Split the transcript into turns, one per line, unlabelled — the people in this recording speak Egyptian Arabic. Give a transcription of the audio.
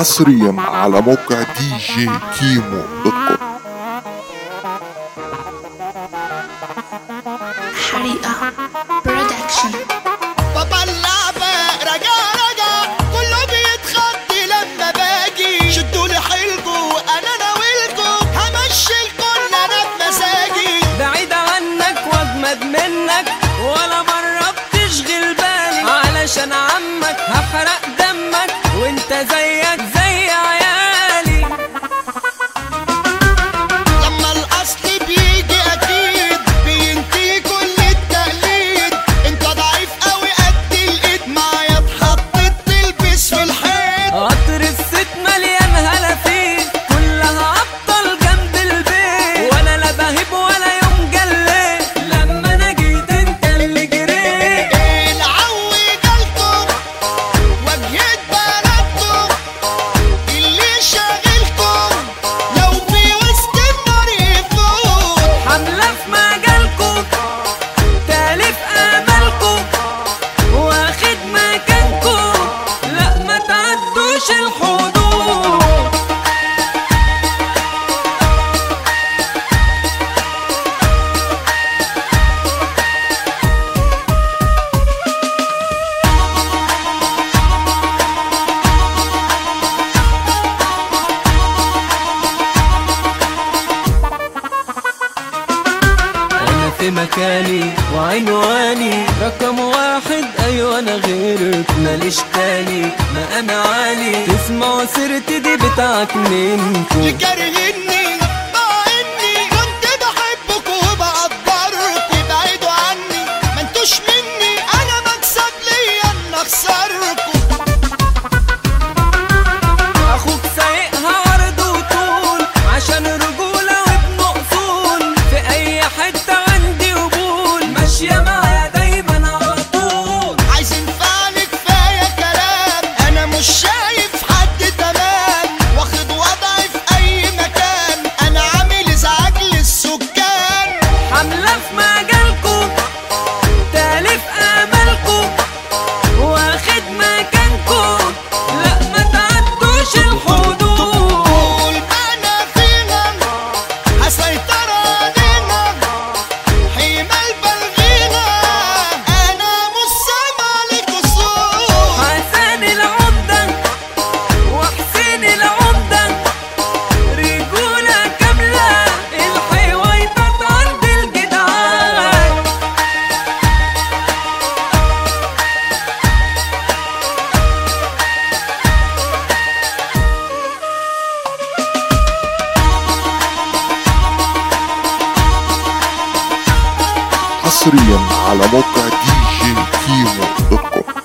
حصريا على موقع دي جي كيمو دوت كوم
حريقة برودكشن
بابا اللعبة رجع رجع كله بيتخض لما باجي شدولي حيلكوا انا ناويلكوا همشي الكل انا بمزاجي
بعيد عنك واجمد منك ولا مرة بتشغل بالي علشان عمك هحرق دمك وانت زيك زي عيالي
لما الاصل بيجي اكيد بينتهي كل التقليد انت ضعيف قوي قد الايد معايا اتحطيت تلبس في الحيط
قطر الست مليان هلافيت كلها ابطال جنب البيت وانا لا بهيب ولا يوم جليت لما انا جيت انت اللي جريت
العو جالكم واجهت بلدكم اللي شاغلكم لو في وسط النار يفوت
حملة في مجالكم تالف املكم واخد مكانكم لا ما تعدوش الحدود انا في مكاني وعنواني رقم واحد ايوه انا غيرك ماليش تاني ما انا عالي تسمعوا سيرتي دي بتاعت منكم
يكرهني مع اني كنت بحبك وبقدرك ابعدوا عني ما انتوش مني انا مكسب ليا ان اخسركم
اخوك سايقها عرض وطول عشان رجولة وابن اصول في اي حتة عندي قبول ماشية معايا دايما على طول
عايزين فعل كفايه كلام انا مش شايف حد تمام واخد وضعي في اي مكان انا عامل ازعاج للسكان
حملة في مجالكم تالف املكم واخد مكانكم لا ما تعدوش الحدود
طول ما انا فينا هسيطر علينا حيما البلغينا انا مش سامع لك صوت
حسن العمدة وحسين العمدة رجولة كاملة الحيويطات عند الجدعان
حصريا على موقع دي جي كيمو دوت كوم